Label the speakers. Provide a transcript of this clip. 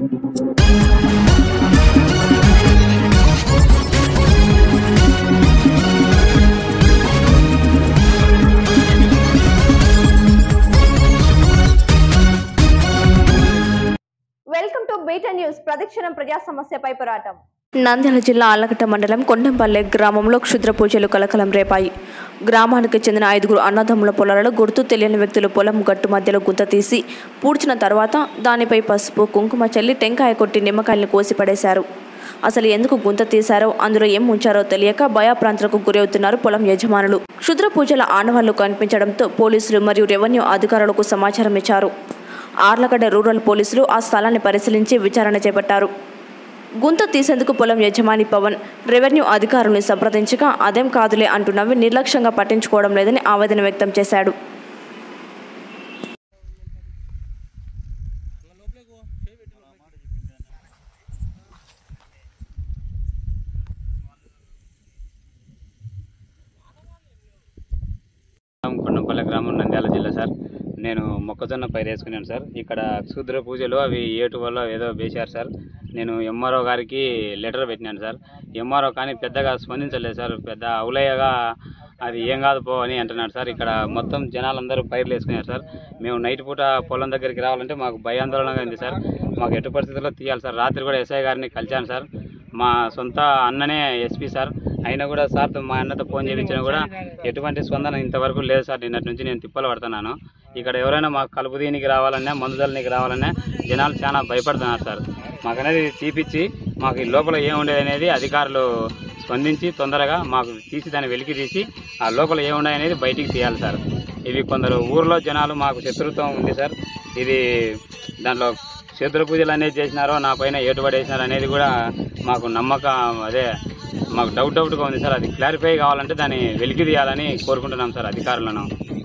Speaker 1: welcome to beta news ప్రతిక్షణం ప్రజా సమస్యపై పోరాటం
Speaker 2: నంద్యాల జిల్లా ఆలగట్ట మండలం కొండంపల్లె గ్రామంలో క్షుద్ర పూజలు కలకలం రేపాయి గ్రామానికి చెందిన ఐదుగురు అన్నదమ్ముల పొలాలలో గుర్తు తెలియని వ్యక్తులు పొలం గట్టు మధ్యలో గుంత తీసి పూడ్చిన తర్వాత దానిపై పసుపు కుంకుమ చల్లి టెంకాయ కొట్టి నిమ్మకాయలను కోసి పడేశారు అసలు ఎందుకు గుంత తీశారో అందులో ఏం ఉంచారో తెలియక భయాప్రాంతలకు గురవుతున్నారు పొలం యజమానులు క్షుద్ర పూజల ఆనవాళ్లు కనిపించడంతో పోలీసులు మరియు రెవెన్యూ అధికారులకు సమాచారం ఇచ్చారు ఆర్లగడ్డ రూరల్ పోలీసులు ఆ స్థలాన్ని పరిశీలించి విచారణ చేపట్టారు గుంత తీసేందుకు పొలం యజమాని పవన్ రెవెన్యూ అధికారులను సంప్రదించగా అదేం కాదులే అంటూ నవ్వి నిర్లక్ష్యంగా పట్టించుకోవడం లేదని ఆవేదన వ్యక్తం చేశాడు
Speaker 3: గ్రామం కొండంపల్లి గ్రామం నంద్యాల జిల్లా సార్ నేను మొక్కజొన్న పైరు వేసుకున్నాను సార్ ఇక్కడ క్షుద్ర పూజలు అవి ఏటు వల్ల ఏదో వేశారు సార్ నేను ఎంఆర్ఓ గారికి లెటర్ పెట్టినాను సార్ ఎంఆర్ఓ కానీ పెద్దగా స్పందించలేదు సార్ పెద్ద అవులయ్యగా అది ఏం కాదు పో అని అంటున్నాడు సార్ ఇక్కడ మొత్తం జనాలందరూ పైర్లు వేసుకున్నారు సార్ మేము నైట్ పూట పొలం దగ్గరికి రావాలంటే మాకు భయాందోళనగా ఉంది సార్ మాకు ఎటు పరిస్థితుల్లో తీయాలి సార్ రాత్రి కూడా ఎస్ఐ గారిని కలిశాను సార్ మా సొంత అన్ననే ఎస్పీ సార్ అయినా కూడా సార్తో మా అన్నతో ఫోన్ చేయించినా కూడా ఎటువంటి స్పందన ఇంతవరకు లేదు సార్ నిన్నటి నుంచి నేను తిప్పలు పడుతున్నాను ఇక్కడ ఎవరైనా మాకు కలుపు దీనికి రావాలన్నా మందు చల్లనికి రావాలన్నా జనాలు చాలా భయపడుతున్నారు సార్ మాకు అనేది తీపిచ్చి మాకు ఈ లోపల ఏముండేది అనేది అధికారులు స్పందించి తొందరగా మాకు తీసి దాన్ని వెలికి తీసి ఆ లోపల ఏముండే అనేది బయటికి తీయాలి సార్ ఇవి కొందరు ఊర్లో జనాలు మాకు శత్రుత్వం ఉంది సార్ ఇది దాంట్లో క్షేత్ర పూజలు అనేది చేసినారో నా పైన ఏటుబడి వేసినారు అనేది కూడా మాకు నమ్మకం అదే మాకు డౌట్ డౌట్గా ఉంది సార్ అది క్లారిఫై కావాలంటే దాన్ని వెలికి తీయాలని కోరుకుంటున్నాం సార్ అధికారులను